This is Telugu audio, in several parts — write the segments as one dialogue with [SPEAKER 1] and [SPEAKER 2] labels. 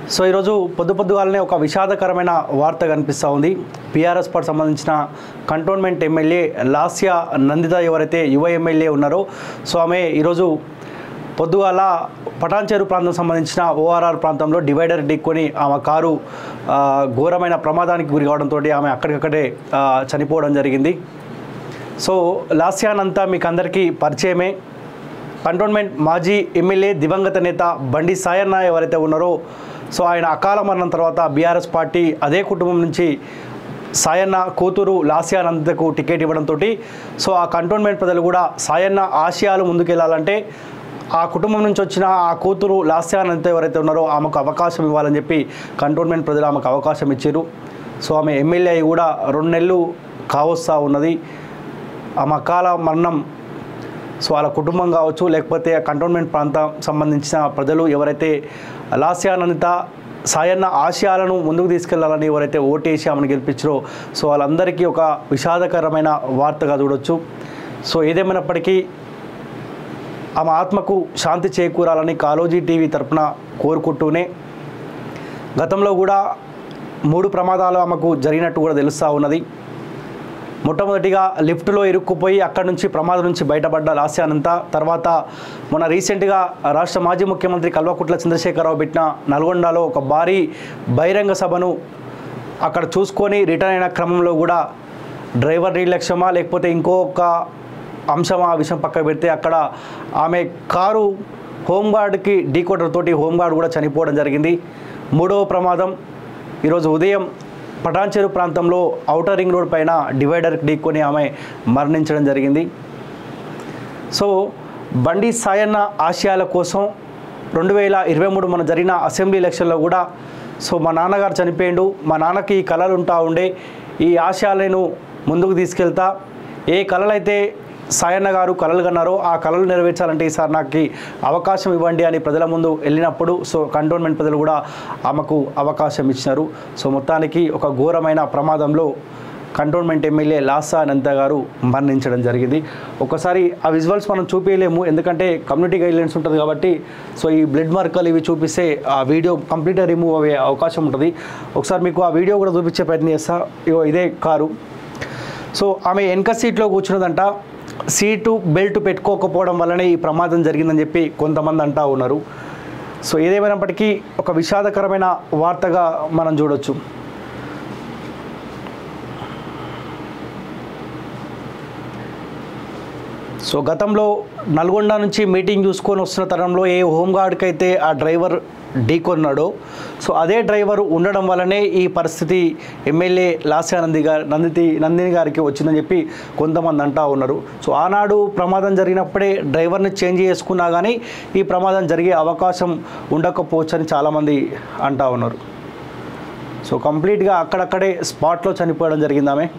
[SPEAKER 1] సో ఈరోజు పొద్దు పొద్దుగాలనే ఒక విషాదకరమైన వార్త కనిపిస్తూ ఉంది పిఆర్ఎస్ పార్టీ సంబంధించిన కంటోన్మెంట్ ఎమ్మెల్యే లాస్యా నందిత ఎవరైతే యువ ఎమ్మెల్యే ఉన్నారో సో ఆమె ఈరోజు పొద్దుగాల పటాన్చేరు ప్రాంతం సంబంధించిన ఓఆర్ఆర్ ప్రాంతంలో డివైడర్ ఢీక్కొని ఆమె కారు ఆ, ఘోరమైన ప్రమాదానికి గురి కావడంతో ఆమె అక్కడికక్కడే ఆ, చనిపోవడం జరిగింది సో లాస్యానంతా మీకు అందరికీ పరిచయమే కంటోన్మెంట్ మాజీ ఎమ్మెల్యే దివంగత నేత బండి సాయన్న ఎవరైతే ఉన్నారో సో ఆయన అకాల మరణం తర్వాత బీఆర్ఎస్ పార్టీ అదే కుటుంబం నుంచి సాయన్న కూతురు లాస్యానందకు టికెట్ ఇవ్వడంతో సో ఆ కంటోన్మెంట్ ప్రజలు కూడా సాయన్న ఆశయాలు ముందుకెళ్లాలంటే ఆ కుటుంబం నుంచి వచ్చిన ఆ కూతురు లాస్యానంద ఎవరైతే ఉన్నారో ఆమెకు అవకాశం ఇవ్వాలని చెప్పి కంటోన్మెంట్ ప్రజలు ఆమెకు అవకాశం ఇచ్చారు సో ఆమె ఎమ్మెల్యే అయి కూడా రెండు నెలలు కావస్తా ఉన్నది ఆమె అకాల మరణం సో వాళ్ళ కుటుంబం కావచ్చు లేకపోతే ఆ కంటోన్మెంట్ ప్రాంతం సంబంధించిన ప్రజలు ఎవరైతే లాస్యానందిత సాయన్న ఆశయాలను ముందుకు తీసుకెళ్లాలని ఎవరైతే ఓటేసి ఆమెను గెలిపించారో సో వాళ్ళందరికీ ఒక విషాదకరమైన వార్తగా చూడొచ్చు సో ఏదేమైనప్పటికీ ఆమె ఆత్మకు శాంతి చేకూరాలని కాలోజీ టీవీ తరపున కోరుకుంటూనే గతంలో కూడా మూడు ప్రమాదాలు ఆమెకు జరిగినట్టు కూడా తెలుస్తూ ఉన్నది మొట్టమొదటిగా లిఫ్ట్లో ఇరుక్కుపోయి అక్కడి నుంచి ప్రమాదం నుంచి బయటపడ్డ లాస్యానంత తర్వాత మొన్న రీసెంట్గా రాష్ట్ర మాజీ ముఖ్యమంత్రి కల్వకుట్ల చంద్రశేఖరరావు పెట్టిన నల్గొండలో ఒక భారీ బహిరంగ సభను అక్కడ చూసుకొని రిటర్న్ అయిన క్రమంలో కూడా డ్రైవర్ నిర్లక్ష్యమా లేకపోతే ఇంకొక అంశం ఆ విషయం పక్కన పెడితే అక్కడ ఆమె కారు హోంగార్డ్కి ఢీకోటర్ తోటి హోంగార్డ్ కూడా చనిపోవడం జరిగింది మూడవ ప్రమాదం ఈరోజు ఉదయం పటాన్చెరు ప్రాంతంలో ఔటర్ రింగ్ రోడ్ పైన డివైడర్ ఢీకొని ఆమె మరణించడం జరిగింది సో బండి సాయన్న ఆశయాల కోసం రెండు వేల ఇరవై మూడు మన జరిగిన అసెంబ్లీ ఎలక్షన్లో కూడా సో మా నాన్నగారు చనిపోయిండు మా నాన్నకి ఈ కళలు ఉంటా ఉండే ఈ ఆశయాలను ముందుకు తీసుకెళ్తా ఏ కళలైతే సాయన్న గారు కళలు కన్నారో ఆ కళలు నెరవేర్చాలంటే ఈసారి నాకు అవకాశం ఇవ్వండి అని ప్రజల ముందు వెళ్ళినప్పుడు సో కంటోన్మెంట్ ప్రజలు కూడా ఆమెకు అవకాశం ఇచ్చినారు సో మొత్తానికి ఒక ఘోరమైన ప్రమాదంలో కంటోన్మెంట్ ఎమ్మెల్యే లాసా అనంత గారు మరణించడం జరిగింది ఒకసారి ఆ విజువల్స్ మనం చూపించలేము ఎందుకంటే కమ్యూనిటీ గైడ్లైన్స్ ఉంటుంది కాబట్టి సో ఈ బ్లడ్ మార్కలు ఇవి చూపిస్తే ఆ వీడియో కంప్లీట్గా రిమూవ్ అయ్యే అవకాశం ఉంటుంది ఒకసారి మీకు ఆ వీడియో కూడా చూపించే ప్రయత్నం చేస్తా ఇగో ఇదే కారు సో ఆమె వెనక సీట్లో కూర్చున్నదంట సీటు బెల్ట్ పెట్టుకోకపోవడం వల్లనే ఈ ప్రమాదం జరిగిందని చెప్పి కొంతమంది అంటా ఉన్నారు సో ఏదేమైనప్పటికీ ఒక విషాదకరమైన వార్తగా మనం చూడొచ్చు సో గతంలో నల్గొండ నుంచి మీటింగ్ చూసుకొని వస్తున్న తరంలో ఏ హోంగార్డ్కి అయితే ఆ డ్రైవర్ ఢీకొన్నాడో సో అదే డ్రైవర్ ఉండడం వల్లనే ఈ పరిస్థితి ఎమ్మెల్యే లాస్యానంది గారు నందితి నందిని గారికి వచ్చిందని చెప్పి కొంతమంది అంటా ఉన్నారు సో ఆనాడు ప్రమాదం జరిగినప్పుడే డ్రైవర్ని చేంజ్ చేసుకున్నా కానీ ఈ ప్రమాదం జరిగే అవకాశం ఉండకపోవచ్చు అని చాలామంది అంటా ఉన్నారు సో కంప్లీట్గా అక్కడక్కడే స్పాట్లో చనిపోవడం జరిగింది ఆమె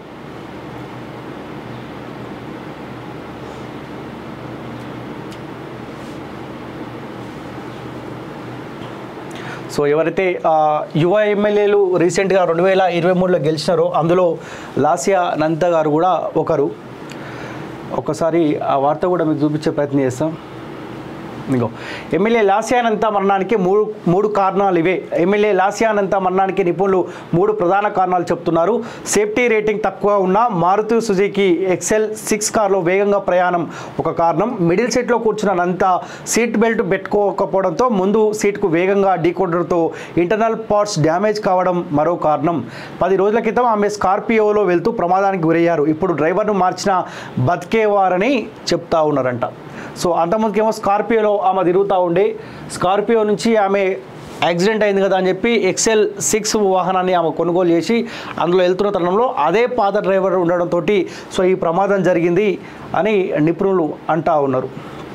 [SPEAKER 1] సో ఎవరైతే ఆ, యువ ఎమ్మెల్యేలు రీసెంట్గా రెండు వేల ఇరవై మూడులో గెలిచినారో అందులో లాసియా నంత గారు కూడా ఒకరు ఒకసారి ఆ వార్త కూడా మీకు చూపించే ప్రయత్నం చేస్తాం ఇగో ఎమ్మెల్యే లాస్యానంత మరణానికి మూడు మూడు కారణాలు ఇవే ఎమ్మెల్యే లాస్యానంత మరణానికి నిపుణులు మూడు ప్రధాన కారణాలు చెప్తున్నారు సేఫ్టీ రేటింగ్ తక్కువ ఉన్న మారుతి సుజుకి ఎక్సెల్ సిక్స్ కార్లో వేగంగా ప్రయాణం ఒక కారణం మిడిల్ సీట్లో కూర్చున్న నంత సీట్ బెల్ట్ పెట్టుకోకపోవడంతో ముందు సీట్కు వేగంగా ఢీకొట్టడంతో ఇంటర్నల్ పార్ట్స్ డ్యామేజ్ కావడం మరో కారణం పది రోజుల క్రితం ఆమె స్కార్పియోలో వెళ్తూ ప్రమాదానికి గురయ్యారు ఇప్పుడు డ్రైవర్ను మార్చిన బతికేవారని చెప్తా ఉన్నారంట సో అంతమందికేమో స్కార్పియోలో ఆమె తిరుగుతూ ఉండే స్కార్పియో నుంచి ఆమె యాక్సిడెంట్ అయింది కదా అని చెప్పి ఎక్సెల్ సిక్స్ వాహనాన్ని ఆమె కొనుగోలు చేసి అందులో వెళ్తున్న తరుణంలో అదే పాత డ్రైవర్ ఉండడంతో సో ఈ ప్రమాదం జరిగింది అని నిపుణులు అంటా ఉన్నారు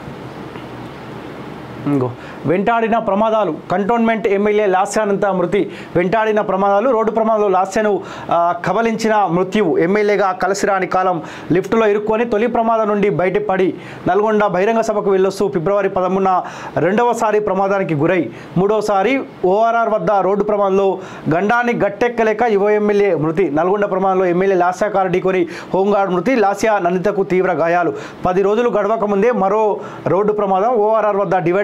[SPEAKER 1] ఇంకో వెంటాడిన ప్రమాదాలు కంటోన్మెంట్ ఎమ్మెల్యే లాస్యానంత మృతి వెంటాడిన ప్రమాదాలు రోడ్డు ప్రమాదంలో లాస్యను ఆ, కబలించిన మృత్యువు ఎమ్మెల్యేగా కలసిరాని కాలం లిఫ్టులో ఇరుక్కొని తొలి ప్రమాదం నుండి బయటపడి నల్గొండ బహిరంగ సభకు వెళ్ళొస్తూ ఫిబ్రవరి పదమూడున రెండవసారి ప్రమాదానికి గురై మూడవసారి ఓఆర్ఆర్ వద్ద రోడ్డు ప్రమాదంలో గండాన్ని గట్టెక్కలేక యువ ఎమ్మెల్యే మృతి నల్గొండ ప్రమాదంలో ఎమ్మెల్యే లాస్యా కారు ఢీకొని హోంగార్డ్ మృతి లాస్యా నందితకు తీవ్ర గాయాలు పది రోజులు గడవక ముందే మరో రోడ్డు ప్రమాదం ఓఆర్ఆర్ వద్ద డివైడర్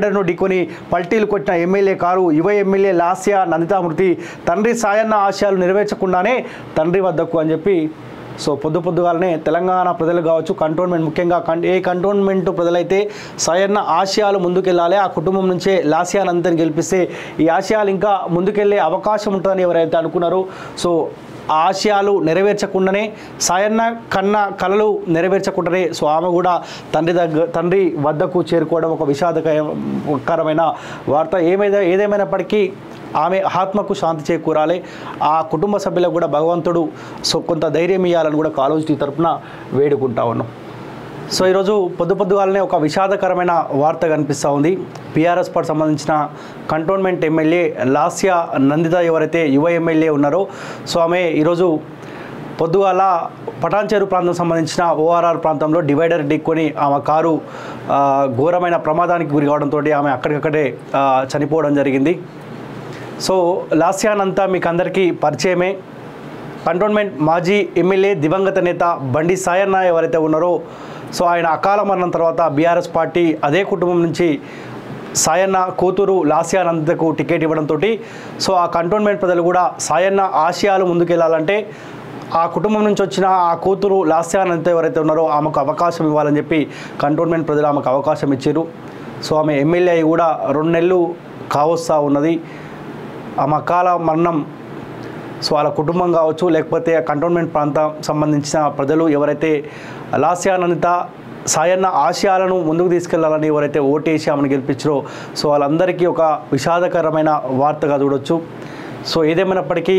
[SPEAKER 1] డివైడర్ను ఢీకొని పల్టీలు కొట్టిన ఎమ్మెల్యే కారు యువ ఎమ్మెల్యే లాస్య నందితా మృతి తండ్రి సాయన్న ఆశయాలు నెరవేర్చకుండానే తండ్రి వద్దకు అని చెప్పి సో పొద్దు పొద్దుగాలనే తెలంగాణ ప్రజలు కావచ్చు కంటోన్మెంట్ ముఖ్యంగా కం ఏ కంటోన్మెంట్ ప్రజలైతే సయన్న ఆశయాలు ముందుకెళ్ళాలి ఆ కుటుంబం నుంచే లాస్యానంతని గెలిపిస్తే ఈ ఆశయాలు ఇంకా ముందుకెళ్ళే అవకాశం ఉంటుందని ఎవరైతే అనుకున్నారో సో ఆ ఆశయాలు నెరవేర్చకుండానే సాయన్న కన్న కళలు నెరవేర్చకుండానే సో ఆమె కూడా తండ్రి దగ్గర తండ్రి వద్దకు చేరుకోవడం ఒక విషాదకరమైన వార్త ఏమైనా ఏదేమైనప్పటికీ ఆమె ఆత్మకు శాంతి చేకూరాలి ఆ కుటుంబ సభ్యులకు కూడా భగవంతుడు సో కొంత ధైర్యం ఇవ్వాలని కూడా కాలేజీ తరపున వేడుకుంటా ఉన్నాం సో ఈరోజు పొద్దు పొద్దుగాలనే ఒక విషాదకరమైన వార్త కనిపిస్తూ ఉంది పిఆర్ఎస్ పార్టీ సంబంధించిన కంటోన్మెంట్ ఎమ్మెల్యే లాస్య నందిత ఎవరైతే యువ ఎమ్మెల్యే ఉన్నారో సో ఆమె ఈరోజు పొద్దుగాల పటాన్చేరు ప్రాంతం సంబంధించిన ఓఆర్ఆర్ ప్రాంతంలో డివైడర్ ఢీక్కొని ఆమె కారు ఆ, ఘోరమైన ప్రమాదానికి గురి కావడంతో ఆమె అక్కడికక్కడే ఆ, చనిపోవడం జరిగింది సో లాస్యానంతా మీకు అందరికీ పరిచయమే కంటోన్మెంట్ మాజీ ఎమ్మెల్యే దివంగత నేత బండి సాయన్న ఎవరైతే ఉన్నారో సో ఆయన అకాల మరణం తర్వాత బీఆర్ఎస్ పార్టీ అదే కుటుంబం నుంచి సాయన్న కూతురు లాస్యానందకు టికెట్ ఇవ్వడంతో సో ఆ కంటోన్మెంట్ ప్రజలు కూడా సాయన్న ఆశయాలు ముందుకెళ్లాలంటే ఆ కుటుంబం నుంచి వచ్చిన ఆ కూతురు లాస్యానంత ఎవరైతే ఉన్నారో ఆమెకు అవకాశం ఇవ్వాలని చెప్పి కంటోన్మెంట్ ప్రజలు ఆమెకు అవకాశం ఇచ్చారు సో ఆమె ఎమ్మెల్యే అయి కూడా రెండు నెలలు కావస్తా ఉన్నది ఆమె అకాల మరణం సో వాళ్ళ కుటుంబం కావచ్చు లేకపోతే ఆ కంటోన్మెంట్ ప్రాంతం సంబంధించిన ప్రజలు ఎవరైతే లాస్యానందిత సాయన్న ఆశయాలను ముందుకు తీసుకెళ్లాలని ఎవరైతే ఓటేసి ఆమెను గెలిపించారో సో వాళ్ళందరికీ ఒక విషాదకరమైన వార్తగా చూడొచ్చు సో ఏదేమైనప్పటికీ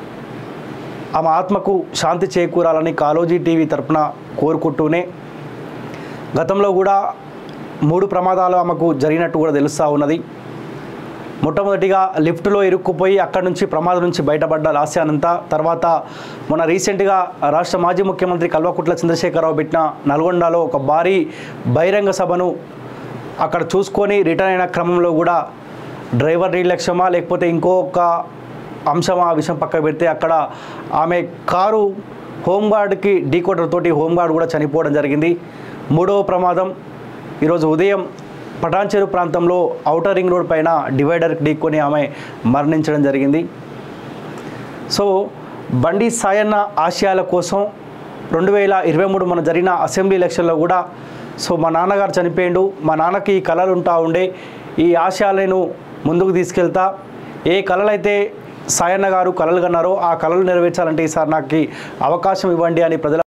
[SPEAKER 1] ఆమె ఆత్మకు శాంతి చేకూరాలని కాలోజీ టీవీ తరపున కోరుకుంటూనే గతంలో కూడా మూడు ప్రమాదాలు ఆమెకు జరిగినట్టు కూడా తెలుస్తూ ఉన్నది మొట్టమొదటిగా లిఫ్ట్లో ఇరుక్కుపోయి అక్కడి నుంచి ప్రమాదం నుంచి బయటపడ్డ లాస్యానంత తర్వాత మొన్న రీసెంట్గా రాష్ట్ర మాజీ ముఖ్యమంత్రి కల్వకుట్ల చంద్రశేఖరరావు పెట్టిన నల్గొండలో ఒక భారీ బహిరంగ సభను అక్కడ చూసుకొని రిటర్న్ అయిన క్రమంలో కూడా డ్రైవర్ నిర్లక్ష్యమా లేకపోతే ఇంకొక అంశం ఆ విషయం పక్కన పెడితే అక్కడ ఆమె కారు హోంగార్డ్కి ఢీకొట్టడం తోటి హోంగార్డ్ కూడా చనిపోవడం జరిగింది మూడవ ప్రమాదం ఈరోజు ఉదయం పటాన్చెరు ప్రాంతంలో ఔటర్ రింగ్ రోడ్ పైన డివైడర్ ఢీకొని ఆమె మరణించడం జరిగింది సో బండి సాయన్న ఆశయాల కోసం రెండు వేల ఇరవై మూడు మన జరిగిన అసెంబ్లీ ఎలక్షన్లో కూడా సో మా నాన్నగారు చనిపోయిండు మా నాన్నకి ఈ కళలు ఉంటా ఉండే ఈ ఆశయాలను ముందుకు తీసుకెళ్తా ఏ కళలైతే సాయన్న గారు కళలు కన్నారో ఆ కళలు నెరవేర్చాలంటే ఈసారి నాకు అవకాశం ఇవ్వండి అని ప్రజల